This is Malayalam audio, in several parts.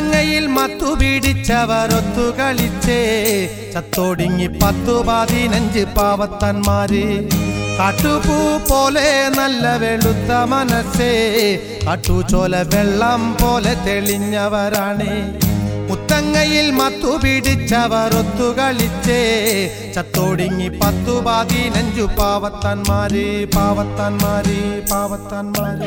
മുത്തങ്ങയിൽ മത്തു പിടിച്ചവർ ഒത്തു കളിച്ചേ ചത്തോടിങ്ങി പത്തു പതിനഞ്ച് പാവത്തന്മാര് കാട്ടുപൂ പോലെ നല്ല വെളുത്ത മനസ്സേ കാട്ടുചോല വെള്ളം പോലെ തെളിഞ്ഞവരാണ് മുത്തങ്ങയിൽ മത്തു പിടിച്ചവർ ഒത്തു കളിച്ചേ ചത്തോടിങ്ങി പത്തു പതിനഞ്ചു പാവത്താന്മാര് പാവത്താന്മാര് പാവത്താന്മാര്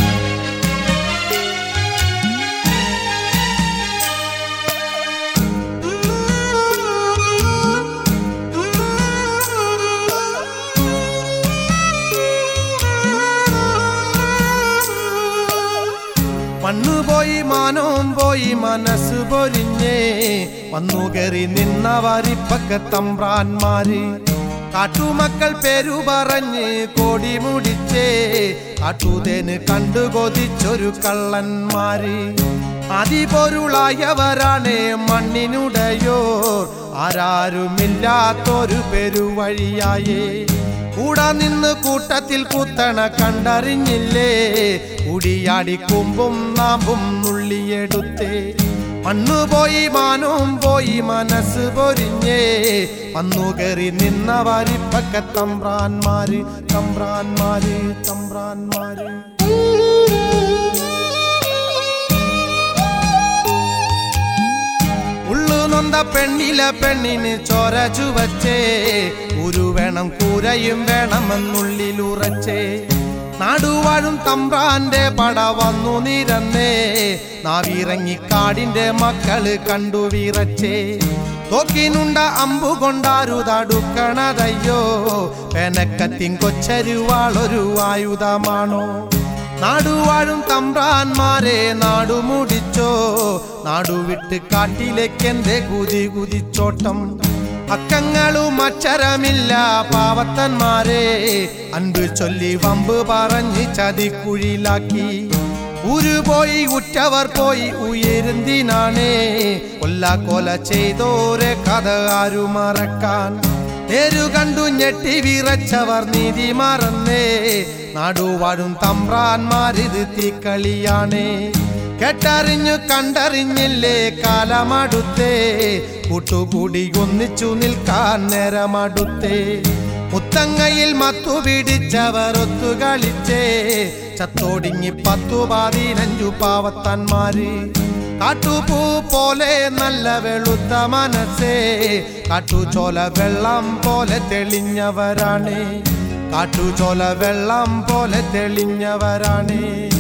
മണ്ണു പോയി മാനവും പോയി മനസ്സ് പൊരിഞ്ഞേ വന്നു കയറി നിന്നവരിപ്പക്കത്തമ്പ്രാന്മാര് കാട്ടുമക്കൾ പേരു പറഞ്ഞ് കോടി മുടിച്ചേ കാട്ടുതേന് കണ്ടു കൊതിച്ചൊരു കള്ളന്മാര് അതിപൊരുളായവരാണ് മണ്ണിനുടയോർ ആരാരുമില്ലാത്തൊരു പെരുവഴിയായേ കൂടാ നിന്ന് കൂട്ടത്തിൽ കുത്തണ കണ്ടറിഞ്ഞില്ലേ കുടിയാടി കുമ്പും നാമ്പും നുള്ളിയെടുത്തേ മണ്ണു പോയി മാനവും പോയി മനസ്സ് പൊരിഞ്ഞേ വന്നു കയറി നിന്നവരിപ്പക്ക തമ്പ്രാന്മാര് തമ്പ്രാന്മാര് തമ്പ്രാന്മാര് ഉള്ളു നൊന്ത പെണ്ണില പെണ്ണിന് ചോര ചുവച്ചേ ഒരു വേണം കൂരയും വേണമെന്നുള്ളിലുറച്ചേ നാടുവാഴും തമ്പ്രാന്റെ പട വന്നു നിരന്നേ നാവിറങ്ങി കാടിന്റെ മക്കള് കണ്ടു വിറച്ചേ തോക്കിനുണ്ട അമ്പു കൊണ്ടാരു തടുക്കണതയ്യോ പെനക്കത്തിൻ കൊച്ചരുവാളൊരു ആയുധമാണോ നാടുവാഴും തമ്പ്രാന്മാരെ നാടുമുടിച്ചോ നാടുവിട്ട് കാട്ടിലേക്കെന്റെ കുതി കുതിച്ചോട്ടം അക്കങ്ങളും അക്ഷരമില്ല പാവത്തന്മാരെ അൻപ് ചൊല്ലി വമ്പ് പറഞ്ഞ് ചതിക്കുഴിലാക്കി ഊരു പോയി ഉറ്റവർ പോയി ഉയരുന്തിനാണേ കൊല്ലാക്കൊല ചെയ്തോരെ കഥ ആരു മറക്കാൻ നേരു കണ്ടു ഞെട്ടി വിറച്ചവർ നീതി മറന്നേ നാടുവാഴും തമ്പ്രാന്മാരിത് തീക്കളിയാണേ കേട്ടറിഞ്ഞു കണ്ടറിഞ്ഞില്ലേ കാലമടുത്തേ കൂട്ടുകൂടി ഒന്നിച്ചു നിൽക്കാൻ നേരമടുത്തേ മുത്തങ്ങയിൽ മത്തു പിടിച്ചവർ ഒത്തു കളിച്ചേ ചത്തോടിങ്ങി പത്തു പതിനഞ്ചു പാവത്താന്മാര് കാട്ടുപൂ പോലെ നല്ല വെളുത്ത മനസ്സേ കാട്ടുചോല വെള്ളം പോലെ തെളിഞ്ഞവരാണ് കാട്ടുചോല വെള്ളം പോലെ തെളിഞ്ഞവരാണ്